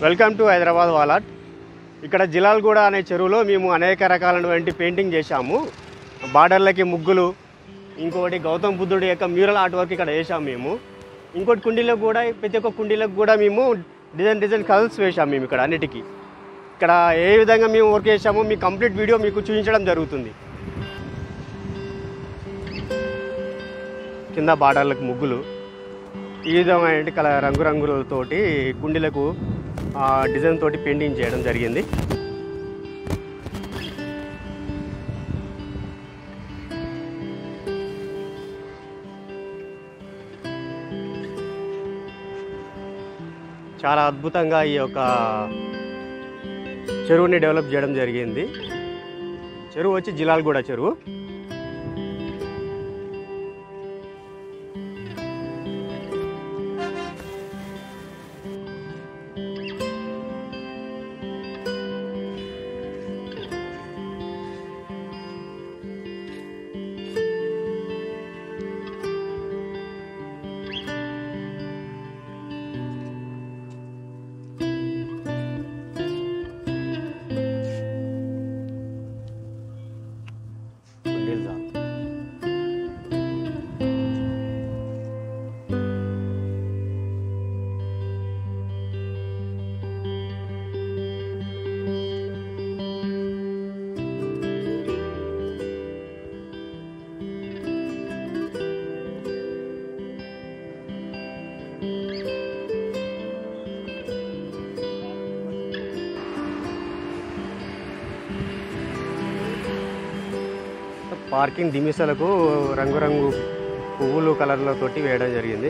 Welcome to Hyderabad వాలాట్ ఇక్కడ జిలాల్గూడ అనే చెరువులో మేము అనేక రకాలైనటువంటి పెయింటింగ్ చేశాము బార్డర్లకి ముగ్గులు ఇంకోటి గౌతమ్ బుద్ధుడి యొక్క మ్యూరల్ ఆర్ట్ వర్క్ ఇక్కడ వేసాము మేము ఇంకోటి కుండీలకు కూడా ప్రతి ఒక్క కుండీలకు కూడా మేము డిజైన్ డిజైన్ కలర్స్ వేసాము మేము ఇక్కడ అన్నిటికీ ఇక్కడ ఏ విధంగా మేము వర్క్ చేసామో మీ కంప్లీట్ వీడియో మీకు చూపించడం జరుగుతుంది కింద బార్డర్లకు ముగ్గులు ఈ విధమైన కల రంగురంగులతోటి కుండీలకు ఆ, డిజైన్ తోటి పెయింటింగ్ చేయడం జరిగింది చాలా అద్భుతంగా ఈ యొక్క చెరువుని డెవలప్ చేయడం జరిగింది చెరువు వచ్చి జిలాల్గూడ చెరువు కుండీలు చాలు. పార్కింగ్ దిమిసలకు రంగురంగు పువ్వులు కలర్లతోటి వేయడం జరిగింది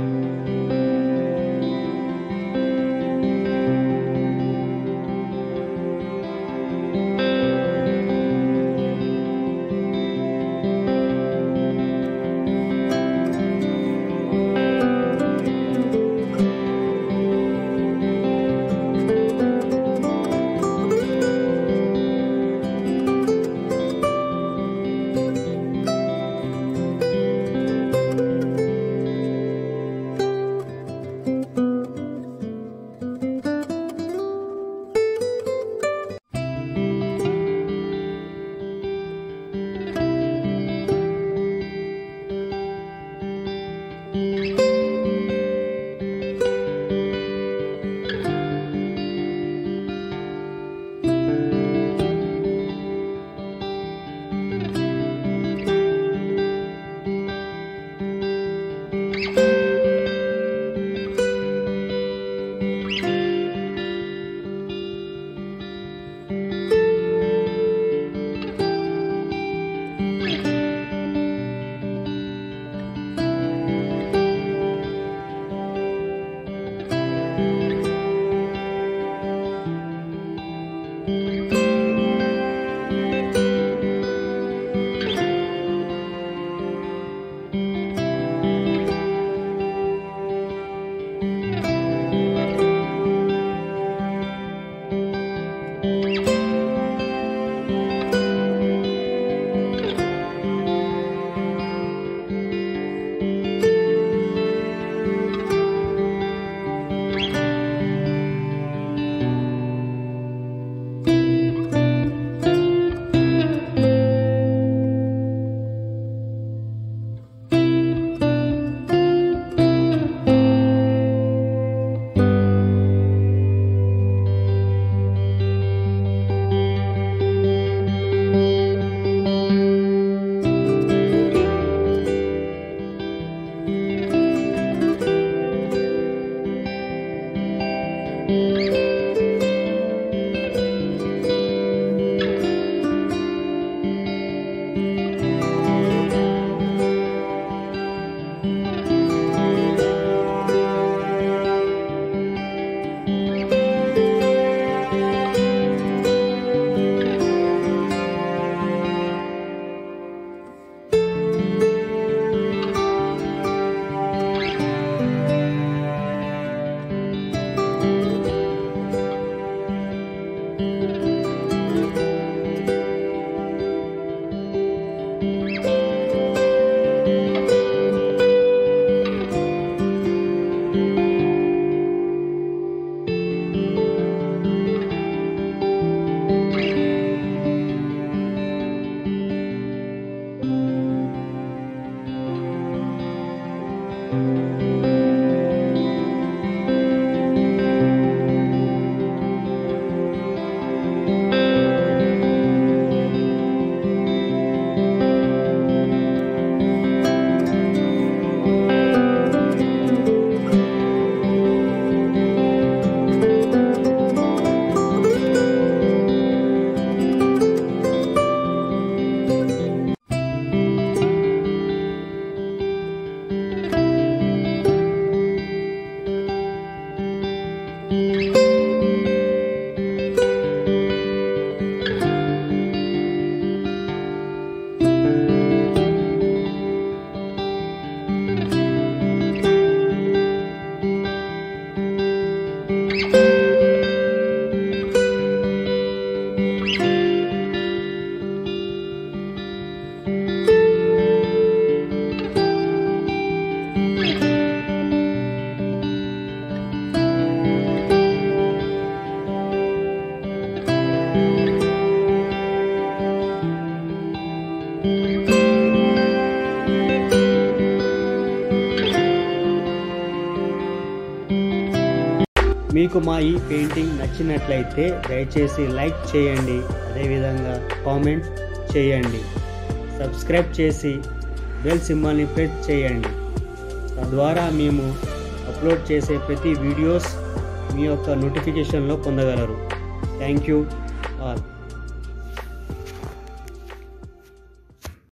మీకు మా ఈ పెయింటింగ్ నచ్చినట్లయితే దయచేసి లైక్ చేయండి అదేవిధంగా కామెంట్ చేయండి సబ్స్క్రైబ్ చేసి బెల్ సింబల్ని ప్రెస్ చేయండి తద్వారా మేము అప్లోడ్ చేసే ప్రతి వీడియోస్ మీ యొక్క నోటిఫికేషన్లో పొందగలరు థ్యాంక్ యూ ఆల్